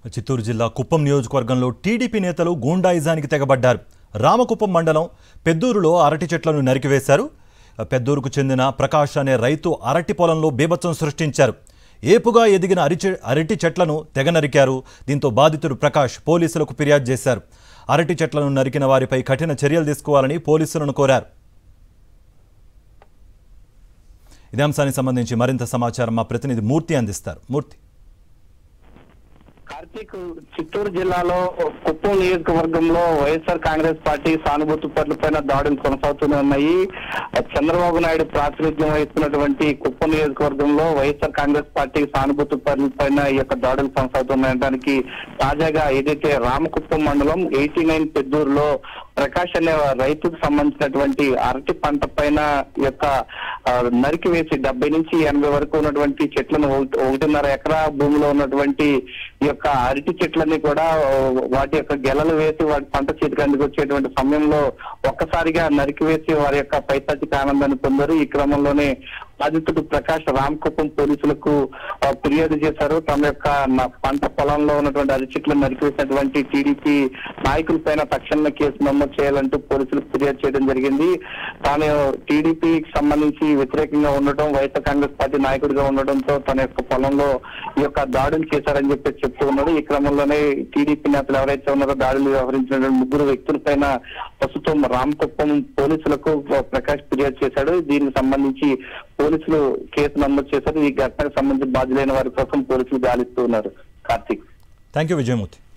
చిత్తూరు జిల్లా కుప్పం నియోజకవర్గంలో టీడీపీ నేతలు గూండాయిజానికి తెగబడ్డారు రామకుప్పం మండలం పెద్దూరులో అరటి చెట్లను నరికివేశారు పెద్దూరుకు చెందిన ప్రకాష్ అనే రైతు అరటి పొలంలో బీభత్సం సృష్టించారు ఏపుగా ఎదిగిన అరిచె అరటి చెట్లను తెగ నరికారు దీంతో బాధితుడు ప్రకాష్ పోలీసులకు ఫిర్యాదు చేశారు అరటి చెట్లను నరికిన వారిపై కఠిన చర్యలు తీసుకోవాలని పోలీసులను కోరారు ఇదే అంశానికి సంబంధించి మరింత సమాచారం మా ప్రతినిధి మూర్తి అందిస్తారు మూర్తి కార్తీక్ చిత్తూరు జిల్లాలో కుప్పం నియోజకవర్గంలో వైఎస్ఆర్ కాంగ్రెస్ పార్టీ సానుభూతి పట్ల దాడులు కొనసాగుతూనే ఉన్నాయి చంద్రబాబు నాయుడు ప్రాతినిధ్యం వహిస్తున్నటువంటి కుప్పం నియోజకవర్గంలో వైఎస్ఆర్ కాంగ్రెస్ పార్టీ సానుభూతి పట్ల పైన ఈ యొక్క దాడులు కొనసాగుతున్నాయడానికి తాజాగా ఏదైతే రామకుప్పం మండలం ఎయిటీ నైన్ పెద్దూరులో ప్రకాష్ అనే రైతుకు సంబంధించినటువంటి అరటి పంట పైన ఈ యొక్క ఆ, నరికి వేసి డెబ్బై నుంచి ఎనభై వరకు ఉన్నటువంటి చెట్లను ఒకటి- ఒకటిన్నర ఎకరా భూమిలో ఉన్నటువంటి ఈ యొక్క అరటి చెట్లన్నీ కూడా ఆ, వాటి యొక్క గెలలు వేసి వాటి పంట చేతికి అందుకొచ్చేటువంటి సమయంలో ఒక్కసారిగా నరికి వేసి వారి యొక్క పైశాచిక ఆనందాన్ని పొందారు ఈ క్రమంలోనే బాధితుడు ప్రకాష్ రామకుప్పం పోలీసులకు ఆ, ఫిర్యాదు చేశారు తమ యొక్క న- పంట పొలంలో ఉన్నటువంటి అరటి చెట్లను నరికివేసినటువంటి టీడీపీ నాయకుల పైన తక్షణమే కేసు నమోదు చేయాలంటూ పోలీసులకు ఫిర్యాదు చేయడం జరిగింది తాను టీడీపీకి సంబంధించి వ్యతిరేకంగా ఉండటం వైఎస్ఆర్ కాంగ్రెస్ పార్టీ నాయకుడిగా ఉండడంతో తన యొక్క పొలంలో ఈ యొక్క దాడులు చేశారని చెప్పి చెప్తూ ఉన్నాడు ఈ క్రమంలోనే టీడీపీ నేతలు ఎవరైతే ఉన్నారో దాడులు వ్యవహరించిన ముగ్గురు వ్యక్తుల పైన ప్రస్తుతం రామకుప్పం పోలీసులకు ప్రకాష్ ఫిర్యాదు చేశాడు దీనికి సంబంధించి పోలీసులు కేసు నమోదు చేశారు ఈ ఘటనకు సంబంధించి బాధ్యులైన వారి కోసం పోలీసులు గాలిస్తూ ఉన్నారు కార్తీక్ థ్యాంక్ యూ విజయమూర్తి